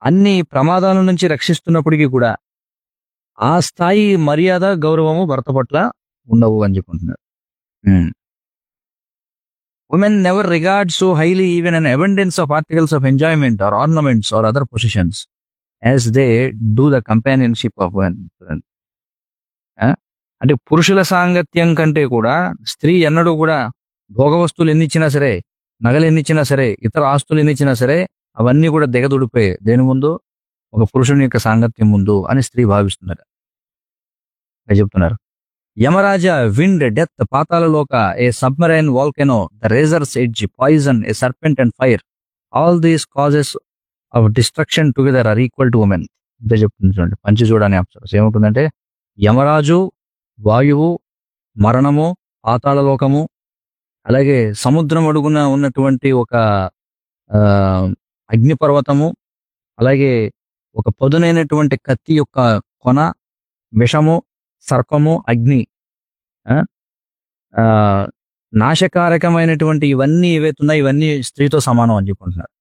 అన్ని ప్రమాదాల నుంచి రక్షిస్తున్నప్పటికీ కూడా ఆ స్థాయి మర్యాద గౌరవము భర్త పట్ల ఉండవు అని చెప్పుకుంటున్నారు women never regard so highly even an abundance of articles of enjoyment or ornaments or other positions as they do the companionship of అంటే పురుషుల సాంగత్యం కంటే కూడా స్త్రీ ఎన్నడూ కూడా భోగ వస్తువులు ఎన్ని ఇచ్చినా సరే నగలు ఎన్ని ఇచ్చినా సరే ఇతర ఆస్తులు ఎన్ని ఇచ్చినా సరే అవన్నీ కూడా దిగదుడిపోయాయి దేని ముందు ఒక పురుషుని యొక్క సాంగత్యం ముందు అని స్త్రీ భావిస్తున్నారు ఇలా చెప్తున్నారు Yamaraja wind death Patalaloka a submarine volcano the razor's edge poison a serpent and fire all these causes of destruction together are equal to women ఇదే చెప్తుంది చూడండి పంచి చూడని అప్సరస్ ఏముంటుందంటే యమరాజు వాయువు మరణము పాతాళలోకము అలాగే సముద్రం అడుగున ఉన్నటువంటి ఒక ఆ, అగ్నిపర్వతము అలాగే ఒక పదునైనటువంటి కత్తి యొక్క కొన విషము సర్పము అగ్ని ఆ, ఆ, నాశకారకమైనటువంటి ఇవన్నీ ఏవైతున్నాయి ఇవన్నీ స్త్రీతో సమానం అని చెప్పుకుంటున్నారు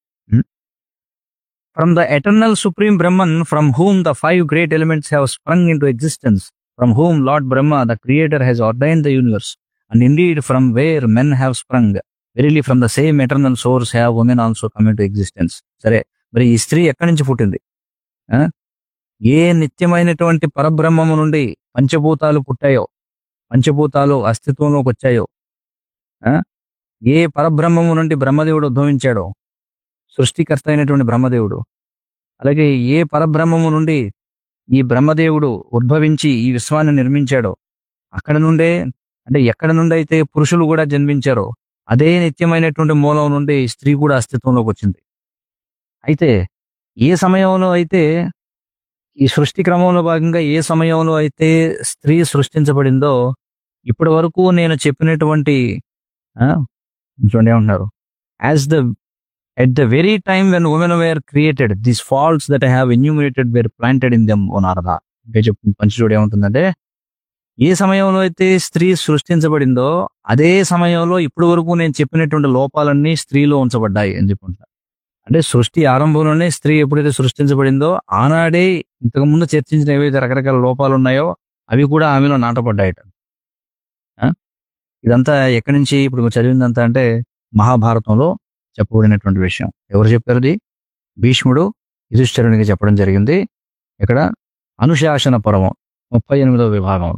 from the eternal supreme Brahman from whom the five great elements have sprung into existence from whom lord Brahma the creator has ordain the universe and indeed from where men have sprung verily from the same eternal source have women also come to existence సరే మరి ఈ స్త్రీ ఎక్కడి నుంచి పుట్టింది ఆ? ఏ నిత్యమైనటువంటి పరబ్రహ్మము నుండి పంచభూతాలు పుట్టాయో పంచభూతాలు అస్తిత్వంలోకి వచ్చాయో ఆ? ఏ పరబ్రహ్మము నుండి బ్రహ్మదేవుడు ఉద్భవించాడో సృష్టికర్త అయినటువంటి బ్రహ్మదేవుడు అలాగే ఏ పరబ్రహ్మము నుండి ఈ బ్రహ్మదేవుడు ఉద్భవించి ఈ విశ్వాన్ని నిర్మించాడో అక్కడ నుండే అంటే ఎక్కడ నుండి అయితే పురుషులు కూడా జన్మించారో అదే నిత్యమైనటువంటి మూలం నుండి స్త్రీ కూడా అస్తిత్వంలోకి వచ్చింది అయితే ఏ సమయంలో అయితే ఈ సృష్టి క్రమంలో భాగంగా ఏ సమయంలో అయితే స్త్రీ సృష్టించబడిందో ఇప్పటి వరకు నేను చెప్పినటువంటి ఆ, చూడండి ఏమంటున్నారు as the at the very time when women were created this faults that I have enumerated were planted in them O Narada ఇంకా చెప్పు పంచచూడు ఏముంటుందంటే ఏ సమయంలో అయితే స్త్రీ సృష్టించబడిందో అదే సమయంలో ఇప్పటి వరకు నేను చెప్పినటువంటి లోపాలన్నీ స్త్రీలో ఉంచబడ్డాయి అని చెప్పుకుంటా అంటే సృష్టి ఆరంభంలోనే స్త్రీ ఎప్పుడైతే సృష్టించబడిందో ఆనాడే ఇంతకు ముందు చర్చించిన ఏవైతే రకరకాల లోపాలు ఉన్నాయో అవి కూడా ఆమెలో నాటపడ్డాయట ఆ? ఇదంతా ఎక్కడి నుంచి ఇప్పుడు చదివిందంతా అంటే మహాభారతంలో చెప్పబడినటువంటి విషయం ఎవరు చెప్పారు ఇది భీష్ముడు యుధిష్ఠరునికి చెప్పడం జరిగింది ఇక్కడ అనుశాసన పర్వం ముప్పై ఎనిమిదవ విభాగంలో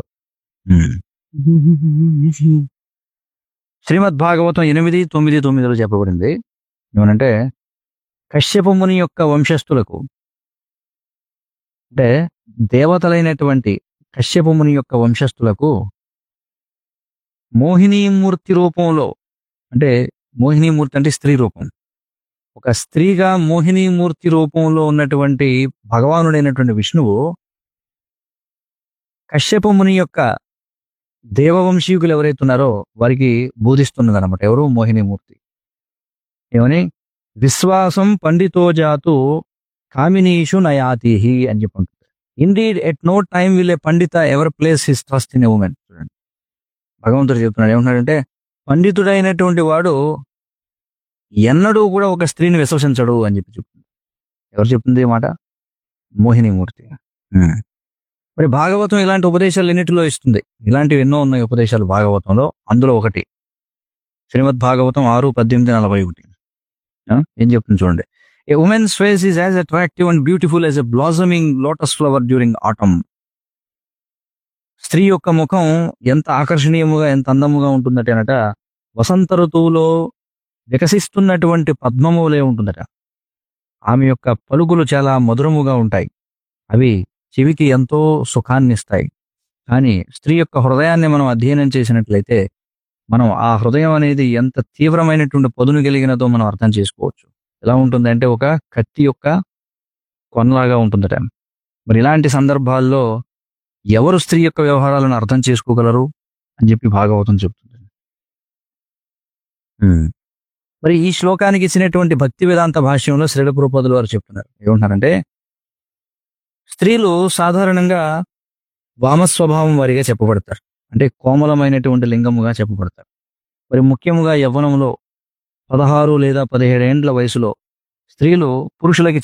శ్రీమద్ భాగవతం ఎనిమిది తొమ్మిది తొమ్మిదిలో చెప్పబడింది ఏమనంటే కశ్యప ముని యొక్క వంశస్థులకు అంటే దేవతలైనటువంటి కశ్యప ముని యొక్క వంశస్థులకు మోహినీమూర్తి రూపంలో అంటే మోహినీమూర్తి అంటే స్త్రీ రూపం ఒక స్త్రీగా మోహినీమూర్తి రూపంలో ఉన్నటువంటి భగవానుడైనటువంటి విష్ణువు కశ్యప ముని యొక్క దేవవంశీకులు ఎవరైతే ఉన్నారో వారికి బోధిస్తున్నది అనమాట ఎవరు మోహినీమూర్తి ఏమని విశ్వాసం పండితో జాతు కామినీషు నయాతిహి అని చెప్పుకుంటుంది indeed at no time will a pandita ever place his trust in a women చూడండి భగవంతుడు చెప్తున్నాడు ఏమంటున్నాడంటే పండితుడైనటువంటి వాడు ఎన్నడూ కూడా ఒక స్త్రీని విశ్వసించడు అని చెప్పి చెప్తుంది ఎవరు చెప్తుంది ఈ మాట మోహినీమూర్తి మరి భాగవతం ఇలాంటి ఉపదేశాలు ఎన్నిటిలో ఇస్తుంది ఇలాంటివి ఎన్నో ఉన్నాయి ఉపదేశాలు భాగవతంలో అందులో ఒకటి శ్రీమద్ భాగవతం ఆరు పద్దెనిమిది నలభై ఒకటి ఆ? ఏం చెప్తుంది చూడండి a women's face is as attractive and beautiful as a blossoming lotus flower during autumn స్త్రీ యొక్క ముఖం ఎంత ఆకర్షణీయముగా ఎంత అందముగా ఉంటుందట అనట వసంత ఋతువులో వికసిస్తున్నటువంటి పద్మములే ఉంటుందట ఆమె యొక్క పలుకులు చాలా మధురముగా ఉంటాయి అవి చెవికి ఎంతో సుఖాన్ని ఇస్తాయి కానీ స్త్రీ యొక్క హృదయాన్ని మనం అధ్యయనం చేసినట్లయితే మనం ఆ హృదయం అనేది ఎంత తీవ్రమైనటువంటి పదును కలిగినదో మనం అర్థం చేసుకోవచ్చు ఎలా ఉంటుంది అంటే ఒక కత్తి యొక్క కొనలాగా ఉంటుందట మరి ఇలాంటి సందర్భాల్లో ఎవరు స్త్రీ యొక్క వ్యవహారాలను అర్థం చేసుకోగలరు అని చెప్పి భాగవతం చెప్తుంది మరి ఈ శ్లోకానికి ఇచ్చినటువంటి భక్తి వేదాంత భాష్యంలో శ్రీల ప్రభుపదులు వారు చెప్తున్నారు ఏమంటున్నారంటే స్త్రీలు సాధారణంగా వామస్వభావం వారిగా చెప్పబడతారు అంటే కోమలమైనటువంటి లింగముగా చెప్పబడతారు మరి ముఖ్యముగా యవ్వనంలో పదహారు లేదా పదిహేడు ఏండ్ల వయసులో స్త్రీలు పురుషులకి